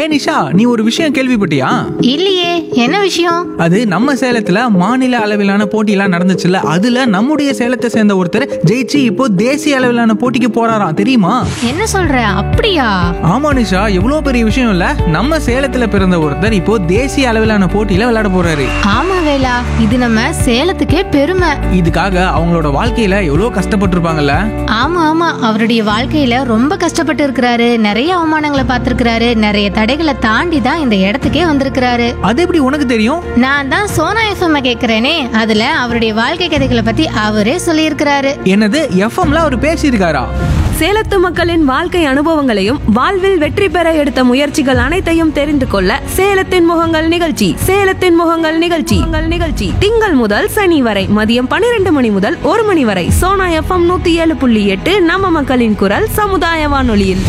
நிஷா நீ ஒரு விஷயம் கேள்விப்பட்டியா இல்லையே என்ன விஷயம் அது நம்ம சேலத்துல மாநில அளவிலான போட்டியெல்லாம் நடந்துச்சுல்ல அதுல நம்முடைய சேலத்தை சேர்ந்த ஒருத்தர் ஜெயிச்சு இப்போ தேசிய அளவிலான போட்டிக்கு போறாராம் தெரியுமா என்ன சொல்ற அப்படியா ஆமா நிஷா எவ்வளவு பெரிய விஷயம் இல்ல நம்ம சேலத்துல பிறந்த ஒருத்தர் இப்போ தேசிய அளவிலான போட்டியில விளையாட போறாரு ஆமா வேலா இது நம்ம சேலத்துக்கே பெருமை இதுக்காக அவங்களோட வாழ்க்கையில எவ்வளவு கஷ்டப்பட்டிருப்பாங்கல்ல ஆமா ஆமா அவருடைய வாழ்க்கையில ரொம்ப கஷ்டப்பட்டு இருக்கிறாரு நிறைய அவமானங்களை பார்த்திருக்கிறாரு நிறைய தடைகளை தாண்டி தான் இந்த இடத்துக்கே வந்திருக்கிறாரு அது எப்படி உனக்கு தெரியும் நான் தான் சோனா எஃப்எம் கேக்குறேனே அதுல அவருடைய வாழ்க்கை கதைகளை பத்தி அவரே சொல்லியிருக்கிறாரு என்னது எஃப்எம்ல அவர் பேசியிருக்காரா சேலத்து மக்களின் வாழ்க்கை அனுபவங்களையும் வாழ்வில் வெற்றி பெற எடுத்த முயற்சிகள் அனைத்தையும் தெரிந்து கொள்ள சேலத்தின் முகங்கள் நிகழ்ச்சி சேலத்தின் முகங்கள் நிகழ்ச்சி உங்கள் நிகழ்ச்சி திங்கள் முதல் சனி வரை மதியம் பன்னிரண்டு மணி முதல் ஒரு மணி வரை சோனா எஃப்எம் நூத்தி ஏழு புள்ளி எட்டு நம்ம மக்களின் குரல் சமுதாய வானொலியில்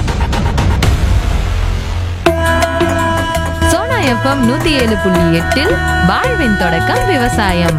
சோனா எஃப்எம் நூத்தி ஏழு புள்ளி எட்டில் வாழ்வின் தொடக்கம் விவசாயம்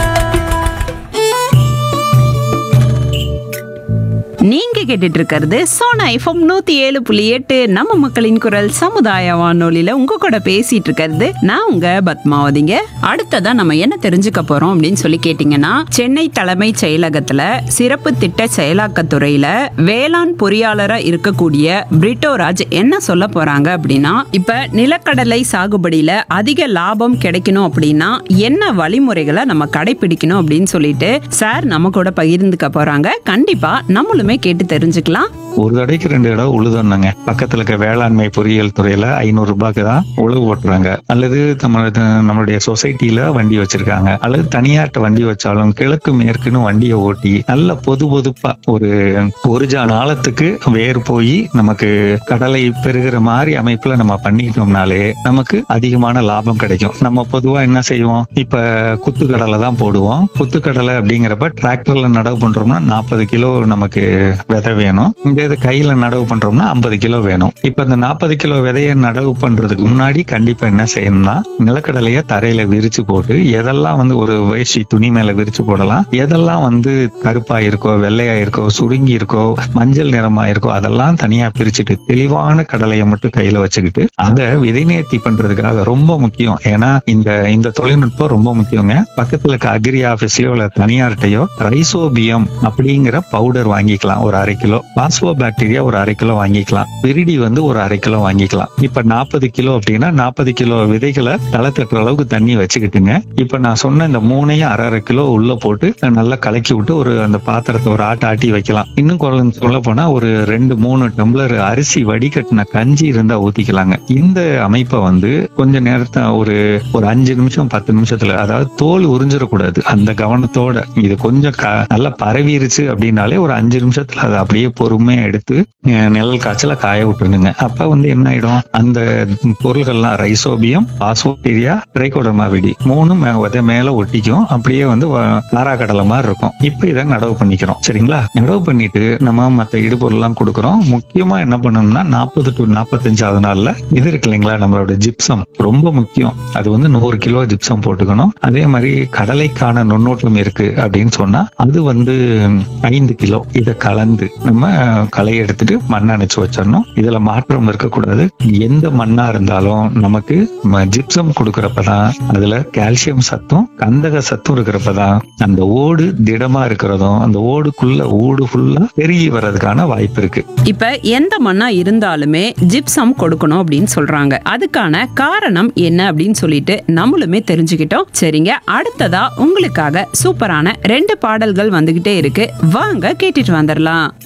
நீங்க கேட்டுட்டு இருக்கிறது சோனா எஃப்எம் நூத்தி ஏழு புள்ளி எட்டு நம்ம மக்களின் குரல் சமுதாய வானொலியில உங்க கூட பேசிட்டு இருக்கிறது நான் உங்க பத்மாவதிங்க அடுத்ததா நம்ம என்ன தெரிஞ்சுக்க போறோம் அப்படின்னு சொல்லி கேட்டீங்கன்னா சென்னை தலைமைச் செயலகத்துல சிறப்பு திட்ட செயலாக்கத்துறையில வேளாண் பொறியாளரா இருக்கக்கூடிய பிரிட்டோராஜ் என்ன சொல்ல போறாங்க அப்படின்னா இப்ப நிலக்கடலை சாகுபடியில அதிக லாபம் கிடைக்கணும் அப்படின்னா என்ன வழிமுறைகளை நம்ம கடைபிடிக்கணும் அப்படின்னு சொல்லிட்டு சார் நம்ம கூட பகிர்ந்துக்க போறாங்க கண்டிப்பா நம்மளுமே கேட்டு தெரிஞ்சுக்கலாம் ஒரு தடைக்கு ரெண்டு இடம் உழுதோன்னாங்க பக்கத்துல இருக்க வேளாண்மை பொறியியல் துறையில ஐநூறு ரூபாய்க்கு தான் உழவு ஓட்டுறாங்க அல்லது நம்ம நம்மளுடைய சொசைட்டில வண்டி வச்சிருக்காங்க அல்லது தனியார்ட்ட வண்டி வச்சாலும் கிழக்கு மேற்குன்னு வண்டியை ஓட்டி நல்ல பொது பொதுப்பா ஒரு ஒரு ஜான் ஆழத்துக்கு வேர் போய் நமக்கு கடலை பெருகிற மாதிரி அமைப்புல நம்ம பண்ணிக்கிட்டோம்னாலே நமக்கு அதிகமான லாபம் கிடைக்கும் நம்ம பொதுவா என்ன செய்வோம் இப்ப குத்து கடலை தான் போடுவோம் குத்து கடலை அப்படிங்கிறப்ப டிராக்டர்ல நடவு பண்றோம்னா நாற்பது கிலோ நமக்கு விதை வேணும் இந்த இது கையில நடவு பண்றோம்னா ஐம்பது கிலோ வேணும் இப்ப இந்த நாற்பது கிலோ விதைய நடவு பண்றதுக்கு முன்னாடி கண்டிப்பா என்ன செய்யணும்னா நிலக்கடலைய தரையில விரிச்சு போட்டு எதெல்லாம் வந்து ஒரு வேஷ்டி துணி மேல விரிச்சு போடலாம் எதெல்லாம் வந்து கருப்பா இருக்கோ வெள்ளையா இருக்கோ சுருங்கி இருக்கோ மஞ்சள் நிறமா இருக்கோ அதெல்லாம் தனியா பிரிச்சுட்டு தெளிவான கடலையை மட்டும் கையில வச்சுக்கிட்டு அதை விதை நேர்த்தி பண்றதுக்காக ரொம்ப முக்கியம் ஏன்னா இந்த இந்த தொழில்நுட்பம் ரொம்ப முக்கியங்க பக்கத்துல இருக்க அக்ரி ஆபீஸ்லயோ இல்ல தனியார்கிட்டயோ ரைசோபியம் அப்படிங்கிற பவுடர் வாங்கிக்கலாம் ஒரு அரை கிலோ பாஸ்போ பாக்டீரியா ஒரு அரை கிலோ வாங்கிக்கலாம் விரிடி வந்து ஒரு அரை கிலோ வாங்கிக்கலாம் இப்ப நாற்பது கிலோ அப்படின்னா நாற்பது கிலோ விதைகளை தலை தட்டுற அளவுக்கு தண்ணி வச்சுக்கிட்டுங்க இப்ப நான் சொன்ன இந்த மூணையும் அரை அரை கிலோ உள்ள போட்டு நல்லா கலக்கி விட்டு ஒரு அந்த பாத்திரத்தை ஒரு ஆட்ட ஆட்டி வைக்கலாம் இன்னும் குறைஞ்சு சொல்ல போனா ஒரு ரெண்டு மூணு டம்ளர் அரிசி வடிகட்டின கஞ்சி இருந்தா ஊத்திக்கலாங்க இந்த அமைப்பை வந்து கொஞ்ச நேரத்தை ஒரு ஒரு அஞ்சு நிமிஷம் பத்து நிமிஷத்துல அதாவது தோல் உறிஞ்சிடக்கூடாது அந்த கவனத்தோட இது கொஞ்சம் க- நல்லா பரவிருச்சு அப்படின்னாலே ஒரு அஞ்சு நிமிஷத்துல அதை அப்படியே பொறுமையா எடுத்து அஹ், நிழல் காய்ச்சல காய விட்டுருங்க அப்ப வந்து என்ன ஆயிடும் அந்த பொருள்கள்லாம் ரைசோபியம் பாஸ்போபீரியா ட்ரைகோடர்மா விடி மூணும் மே- விதை மேல ஒட்டிக்கும் அப்படியே வந்து நாராக்கடலை மாதிரி இருக்கும் இப்ப இதை நடவு பண்ணிக்கிறோம் சரிங்களா நடவு பண்ணிட்டு நம்ம மத்த இடுபொருள் எல்லாம் கொடுக்குறோம் முக்கியமா என்ன பண்ணணும்னா நாற்பது டு நாற்பத்தஞ்சாவது நாள்ல இது இருக்கு இல்லைங்களா நம்மளோட ஜிப்சம் ரொம்ப முக்கியம் அது வந்து நூறு கிலோ ஜிப்சம் போட்டுக்கணும் அதே மாதிரி கடலைக்கான நுண்ணூட்டம் இருக்கு அப்படின்னு சொன்னா அது வந்து ஐந்து கிலோ இதை கலந்து நம்ம களை எடுத்துட்டு மண்ணை அணைச்சு வச்சிடணும் இதுல மாற்றம் இருக்கக்கூடாது எந்த மண்ணா இருந்தாலும் நமக்கு ஜிப்சம் கொடுக்கறப்பதான் அதுல கால்சியம் சத்தும் கந்தக சத்தும் இருக்கிறப்பதான் அந்த ஓடு திடமா இருக்கிறதும் அந்த ஓடுக்குள்ள ஓடு ஃபுல்லா பெருகி வர்றதுக்கான வாய்ப்பு இருக்கு இப்ப எந்த மண்ணா இருந்தாலுமே ஜிப்சம் கொடுக்கணும் அப்படின்னு சொல்றாங்க அதுக்கான காரணம் என்ன அப்படின்னு சொல்லிட்டு நம்மளுமே தெரிஞ்சுக்கிட்டோம் சரிங்க அடுத்ததா உங்களுக்காக சூப்பரான ரெண்டு பாடல்கள் வந்துகிட்டே இருக்கு வாங்க கேட்டுட்டு வந்துடலாம்